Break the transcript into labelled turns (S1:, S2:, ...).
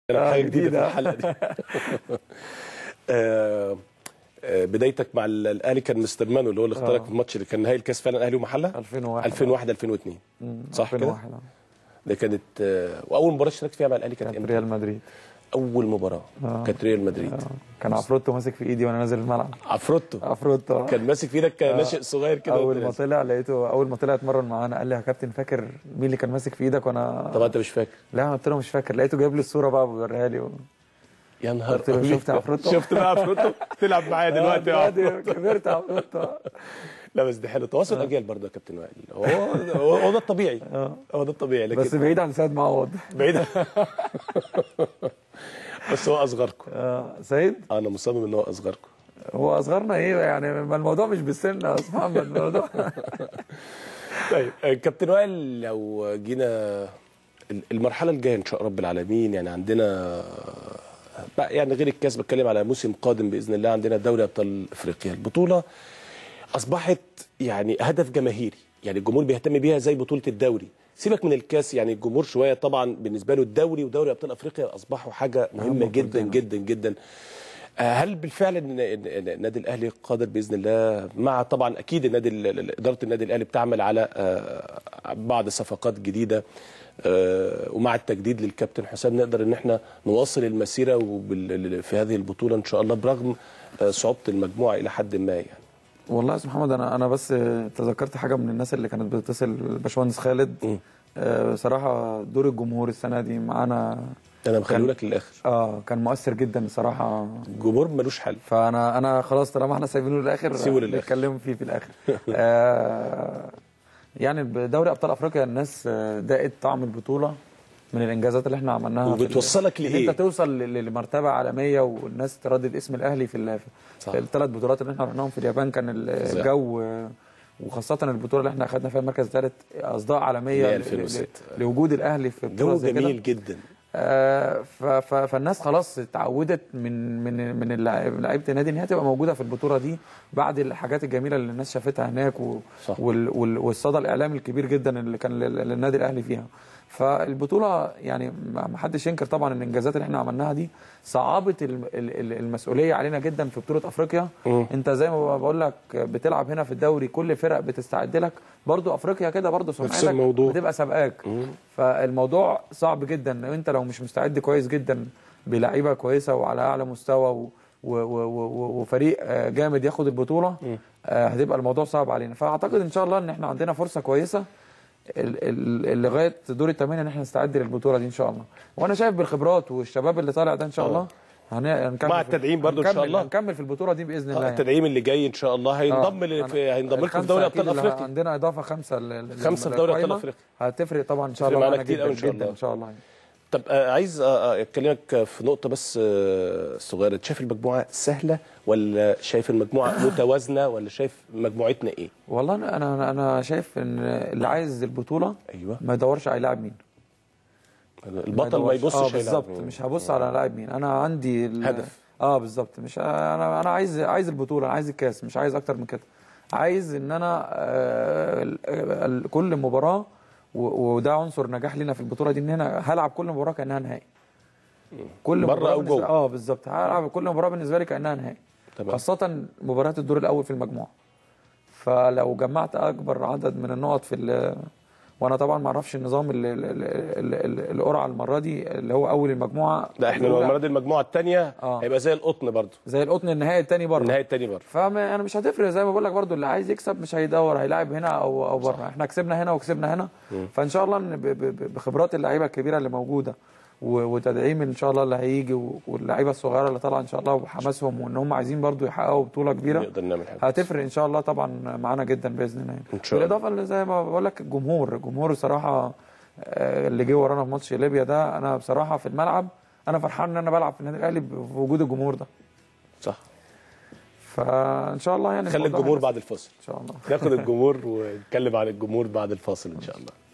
S1: آه،
S2: حاجه جديده في
S1: جديدة.
S2: الحلقه دي آه، آه، بدايتك مع ال- الاهلي كان مستر مانو اللي هو اللي اختارك
S1: آه.
S2: في الماتش اللي كان نهائي الكاس فعلا اهلي ومحله
S1: 2001
S2: 2001 2002
S1: مم،
S2: صح كده؟
S1: 2001 آه.
S2: ده كانت آه، واول مباراه اشتركت فيها مع الاهلي كانت
S1: كانت
S2: امتى؟
S1: ريال مدريد
S2: اول مباراه
S1: آه.
S2: كانت ريال مدريد
S1: آه. كان عفروتو ماسك في ايدي وانا نازل الملعب
S2: عفروتو
S1: عفروتو آه.
S2: كان ماسك في ايدك كناشئ صغير كده
S1: اول
S2: وأنت
S1: ما
S2: نازل.
S1: طلع لقيته اول ما طلع اتمرن معانا قال لي يا كابتن فاكر مين اللي كان ماسك في ايدك وانا
S2: طبعا انت مش فاكر
S1: لا قلت له مش فاكر لقيته جايب لي الصوره بقى بيوريها لي و...
S2: يا نهار
S1: قلت له
S2: أبيض.
S1: شفت عفروتو؟
S2: شفت بقى عفروتو تلعب معايا دلوقتي يا
S1: آه،
S2: عفروتو.
S1: كبرت يا عفروتو
S2: لا بس دي حلو تواصل اجيال برضه يا كابتن وائل هو هو هو ده الطبيعي
S1: آه.
S2: هو ده الطبيعي لكن
S1: بس بعيد عن سيد معوض
S2: بعيد بس هو اصغركم
S1: آه، سيد
S2: انا مصمم ان هو اصغركم
S1: هو اصغرنا ايه يعني ما الموضوع مش بالسن يا استاذ محمد الموضوع
S2: طيب آه، كابتن وائل لو جينا ال- المرحله الجايه ان شاء رب العالمين يعني عندنا بقى يعني غير الكاس بتكلم على موسم قادم باذن الله عندنا دوري ابطال افريقيا البطوله اصبحت يعني هدف جماهيري يعني الجمهور بيهتم بيها زي بطوله الدوري سيبك من الكاس يعني الجمهور شويه طبعا بالنسبه له الدوري ودوري ابطال افريقيا اصبحوا حاجه مهمه
S1: أهم
S2: جدا
S1: بطولتين.
S2: جدا جدا آه، هل بالفعل إن- إن- إن النادي الاهلي قادر باذن الله مع طبعا اكيد النادي ال- ال- اداره النادي الاهلي بتعمل على آه، بعض صفقات جديده آه، ومع التجديد للكابتن حسام نقدر ان احنا نواصل المسيره وبال- في هذه البطوله ان شاء الله برغم آه، صعوبه المجموعه الى حد ما يعني
S1: والله يا استاذ محمد انا انا بس تذكرت حاجه من الناس اللي كانت بتتصل الباشمهندس خالد
S2: مم.
S1: آه، بصراحه دور الجمهور السنه دي معانا
S2: انا مخليه
S1: كان-
S2: لك للاخر
S1: اه كان مؤثر جدا بصراحه
S2: الجمهور ملوش حل
S1: فانا انا خلاص طالما احنا سايبينه للاخر
S2: سيبه للآخر.
S1: نتكلم فيه في الاخر آه يعني بدوري ابطال افريقيا الناس آه، دقت طعم البطوله من الانجازات اللي احنا عملناها في ال-
S2: وبتوصلك
S1: ان
S2: لإيه؟
S1: انت توصل ل- لمرتبه عالميه والناس تردد اسم الاهلي في ال-
S2: صح.
S1: في الثلاث بطولات اللي احنا رحناهم في اليابان كان ال-
S2: فظيع.
S1: الجو آه، وخاصه البطوله اللي احنا اخذنا فيها المركز الثالث اصداء عالميه
S2: اللي هي
S1: ل-
S2: 2006.
S1: ل- لوجود الاهلي في بطوله
S2: جو
S1: زي كده.
S2: جميل جدا
S1: آه، ف- ف- فالناس خلاص اتعودت من من من اللاعب- لعيبه النادي ان هي تبقى موجوده في البطوله دي بعد الحاجات الجميله اللي الناس شافتها هناك و
S2: صح.
S1: وال وال والصدى الاعلامي الكبير جدا اللي كان لل- للنادي الاهلي فيها فالبطوله يعني ما ما حدش ينكر طبعا ان الانجازات اللي احنا عملناها دي صعبت الم- ال- ال- المسؤوليه علينا جدا في بطوله افريقيا
S2: مم.
S1: انت زي ما بقول لك بتلعب هنا في الدوري كل فرق بتستعد لك برضو افريقيا كده برضو سمعتك
S2: الموضوع.
S1: بتبقى سابقاك فالموضوع صعب جدا انت لو مش مستعد كويس جدا بلعيبه كويسه وعلى اعلى مستوى و و و و وفريق آه، جامد ياخد البطوله آه، هتبقى الموضوع صعب علينا فاعتقد ان شاء الله ان احنا عندنا فرصه كويسه ال- ال- لغايه دور الثمانيه ان احنا نستعد للبطوله دي ان شاء الله وانا شايف بالخبرات والشباب اللي طالع ده ان شاء الله هن- هنكمل
S2: مع
S1: في-
S2: التدعيم برضو إن شاء
S1: هنكمل-
S2: الله.
S1: هنكمل في البطوله دي باذن الله
S2: آه،
S1: يعني.
S2: التدعيم اللي جاي ان شاء الله هينضم
S1: آه،
S2: ل- في
S1: أنا-
S2: هينضم لكم في
S1: الخمسة
S2: دوري
S1: أكيد
S2: ابطال
S1: اللي
S2: افريقيا
S1: عندنا اضافه خمسه لل- لل-
S2: خمسة في دوري أبطال
S1: للقايمة.
S2: أفريقيا.
S1: هتفرق طبعا ان شاء
S2: تفرق
S1: الله
S2: معانا
S1: معانا
S2: كتير
S1: جدا
S2: أوي إن شاء
S1: جدا
S2: الله.
S1: ان شاء الله يعني.
S2: طب آه، عايز آه، آه، اكلمك في نقطه بس آه، صغيره شايف المجموعه سهله ولا شايف المجموعه متوازنه ولا شايف مجموعتنا ايه
S1: والله انا انا انا شايف ان اللي عايز البطوله
S2: ايوه
S1: ما يدورش على لاعب مين
S2: البطل ما
S1: يدورش-
S2: يبصش
S1: اه
S2: هيلعب.
S1: بالظبط مش هبص على لاعب مين انا عندي ال-
S2: هدف.
S1: اه بالظبط مش انا انا عايز عايز البطوله انا عايز الكاس مش عايز اكتر من كده عايز ان انا آه ال- ال- كل مباراه و- وده عنصر نجاح لنا في البطوله دي ان انا هلعب كل مباراه كانها نهائي كل
S2: بره
S1: مباراه
S2: أو
S1: بالنسبة-
S2: جوه.
S1: اه بالظبط هلعب كل مباراه بالنسبه لي كانها نهائي
S2: تمام.
S1: خاصه مباريات الدور الاول في المجموعه فلو جمعت اكبر عدد من النقط في ال- وانا طبعا ما اعرفش النظام ال- ال- ال- ال- القرعه المره دي اللي هو اول المجموعه
S2: لا احنا
S1: الأولى،
S2: المره دي المجموعه الثانيه
S1: آه.
S2: هيبقى زي القطن برضو
S1: زي القطن النهائي الثاني بره
S2: النهائي الثاني برضو
S1: فانا انا مش هتفرق زي ما بقول لك برضو اللي عايز يكسب مش هيدور هيلاعب هنا او او بره احنا كسبنا هنا وكسبنا هنا فان شاء الله إن ب- ب- بخبرات اللعيبه الكبيره اللي موجوده و- وتدعيم ان شاء الله اللي هيجي و- واللعيبه الصغيره اللي طالعه ان شاء الله وحماسهم وان هم عايزين برضو يحققوا بطوله كبيره
S2: نقدر نعمل حاجه
S1: هتفرق ان شاء الله طبعا معانا جدا باذن الله
S2: إن شاء الله.
S1: بالاضافه اللي زي ما بقول لك الجمهور الجمهور صراحه آه، اللي جه ورانا في ماتش ليبيا ده انا بصراحه في الملعب انا فرحان ان انا بلعب في النادي الاهلي بوجود الجمهور ده
S2: صح
S1: فان شاء الله يعني
S2: خلي
S1: الموضوع
S2: الجمهور
S1: هيبقى-
S2: بعد الفاصل
S1: ان شاء الله
S2: ناخد الجمهور ونتكلم عن الجمهور بعد الفاصل ان شاء الله